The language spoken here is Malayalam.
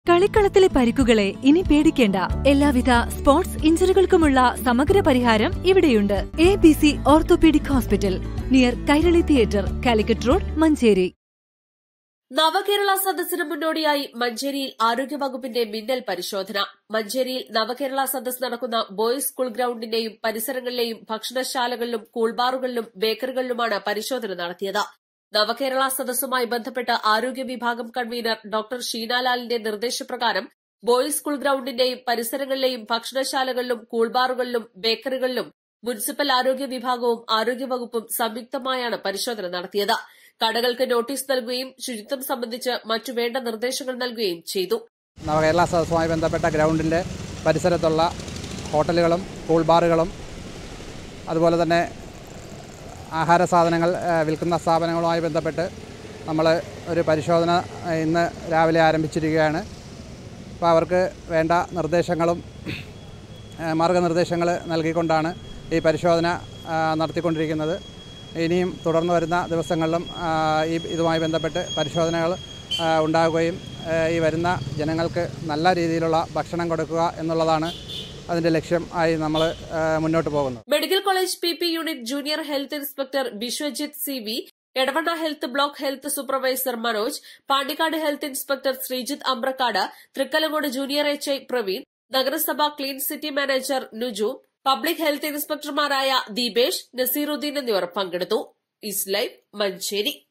കളിക്കളത്തിലെ പരിക്കുകളെ ഇനി പേടിക്കേണ്ട എല്ലാവിധ സ്പോർട്സ് ഇഞ്ചുറികൾക്കുമുള്ള സമഗ്ര പരിഹാരം ഇവിടെയുണ്ട് A B C orthopaedic hospital near Kairali theatre Calicut road Manjeri Navakerala സദസ്സിന് മുന്നോടിയായി മഞ്ചേരിയിൽ ആരോഗ്യവകുപ്പിന്റെ മിന്നൽ പരിശോധന മഞ്ചേരിയിൽ നവകേരള സദസ് നടക്കുന്ന ബോയ്സ് സ്കൂൾ ഗ്രൌണ്ടിന്റെയും പരിസരങ്ങളിലെയും ഭക്ഷണശാലകളിലും കൂൾബാറുകളിലും ബേക്കറികളിലുമാണ് പരിശോധന നടത്തിയത് നവകേരള സദസ്സുമായി ബന്ധപ്പെട്ട് ആരോഗ്യ വിഭാഗം കൺവീനർ ഡോക്ടർ ഷീനാലാലിന്റെ നിർദ്ദേശപ്രകാരം ബോയ്സ് സ്കൂൾ ഗ്രൌണ്ടിന്റെയും പരിസരങ്ങളിലെയും ഭക്ഷണശാലകളിലും കൂൾബാറുകളിലും ബേക്കറികളിലും മുനിസിപ്പൽ ആരോഗ്യ വിഭാഗവും ആരോഗ്യവകുപ്പും സംയുക്തമായാണ് പരിശോധന നടത്തിയത് കടകൾക്ക് നോട്ടീസ് നൽകുകയും ശുചിത്വം സംബന്ധിച്ച് മറ്റു വേണ്ട നിർദ്ദേശങ്ങൾ നൽകുകയും ചെയ്തു നവകേരള സദസ്സുമായി ബന്ധപ്പെട്ട ഗ്രൗണ്ടിൻ്റെ പരിസരത്തുള്ള ഹോട്ടലുകളും കൂൾ ബാറുകളും അതുപോലെ തന്നെ ആഹാര സാധനങ്ങൾ ആ, വിൽക്കുന്ന സ്ഥാപനങ്ങളുമായി ബന്ധപ്പെട്ട് നമ്മൾ ഒരു പരിശോധന ആ, ഇന്ന് രാവിലെ ആരംഭിച്ചിരിക്കുകയാണ് അപ്പോൾ അവർക്ക് വേണ്ട നിർദ്ദേശങ്ങളും ആ, മാർഗനിർദ്ദേശങ്ങൾ നൽകിക്കൊണ്ടാണ് ഈ പരിശോധന ആ, നടത്തിക്കൊണ്ടിരിക്കുന്നത് ഇനിയും തുടർന്ന് വരുന്ന ദിവസങ്ങളിലും ആ, ഈ ഇതുമായി ബന്ധപ്പെട്ട് പരിശോധനകൾ ആ, ഉണ്ടാകുകയും ആ, ഈ വരുന്ന ജനങ്ങൾക്ക് നല്ല രീതിയിലുള്ള ഭക്ഷണം കൊടുക്കുക എന്നുള്ളതാണ് അതിൻ്റെ ലക്ഷ്യം ആയി നമ്മൾ മുന്നോട്ട് പോകുന്നത് medical college P P unit junior health inspector Biswajit C V Edavanna health block health supervisor Manoj Pandikkad health inspector Sreejith Ambrakkad Thrikkalangode junior H I Praveen നഗരസഭ clean city manager Nuju public health ഇൻസ്പെക്ടർമാരായ ദീപേഷ് നസീറുദ്ദീൻ എന്നിവർ പങ്കെടുത്തു ഈസ്റ്റ് ലൈവ് മഞ്ചേരി